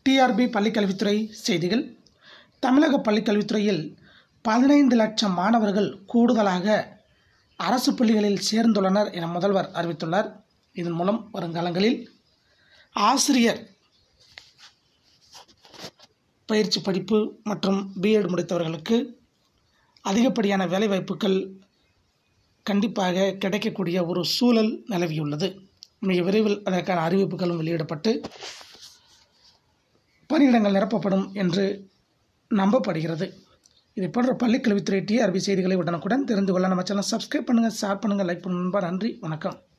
TRP பள்ளிக்கல்வித்துறை செய்திகள் தமிழக பள்ளிக்கல்வித்துறையில் பதினைந்து லட்சம் மாணவர்கள் கூடுதலாக அரசு பள்ளிகளில் சேர்ந்துள்ளனர் என முதல்வர் அறிவித்துள்ளார் இதன் மூலம் வருங்காலங்களில் ஆசிரியர் பயிற்சி படிப்பு மற்றும் பிஎட் முடித்தவர்களுக்கு அதிகப்படியான வேலைவாய்ப்புகள் கண்டிப்பாக கிடைக்கக்கூடிய ஒரு சூழல் நிலவியுள்ளது மிக விரைவில் அதற்கான அறிவிப்புகளும் வெளியிடப்பட்டு பணியிடங்கள் நிரப்பப்படும் என்று நம்பப்படுகிறது இது போன்ற பள்ளிக்கல்வித்துறை டிஆர்பி செய்திகளை உடனுக்குடன் தெரிந்து கொள்ள நம்ம சேனல் சப்ஸ்கிரைப் பண்ணுங்கள் ஷேர் பண்ணுங்கள் லைக் பண்ணுங்கள் நண்பா நன்றி வணக்கம்